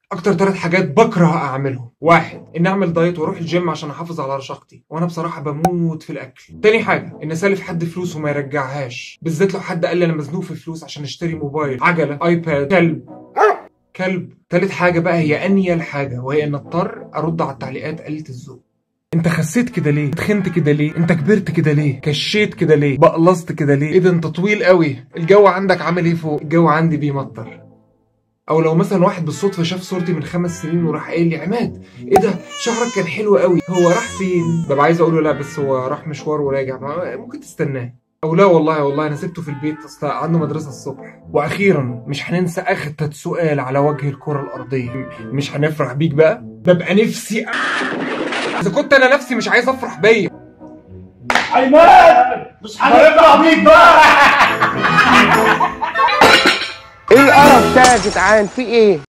اكتر ثلاث حاجات بكره اعملهم واحد ان اعمل دايت واروح الجيم عشان احافظ على رشاقتي وانا بصراحه بموت في الاكل تاني حاجه ان اسالف حد فلوس وما يرجعهاش بالذات لو حد قال لي انا مزنوق في فلوس عشان اشتري موبايل عجله ايباد كلب كلب تالت حاجه بقى هي انيل حاجه وهي ان اضطر ارد على التعليقات قليله الذوق انت خسيت كده ليه تخنت كده ليه انت كبرت كده ليه كشيت كده ليه بقلصت كده ليه ايه ده انت طويل قوي الجو عندك عامل ايه فوق الجو عندي بيمطر او لو مثلا واحد بالصدفه شاف صورتي من خمس سنين وراح قايل لي عماد ايه ده شعرك كان حلو قوي هو راح فين ببقى عايز اقول له لا بس هو راح مشوار وراجع ما- ممكن تستناه او لا والله والله انا سبته في البيت اصل عنده مدرسه الصبح واخيرا مش هننسى اخر سؤال على وجه الكره الارضيه م- مش هنفرح بيك بقى ببقى نفسي أ- اذا كنت انا نفسي مش عايز افرح بيا عماد مش هنفرح بيك بقى ايه القرف ده يا جدعان في ايه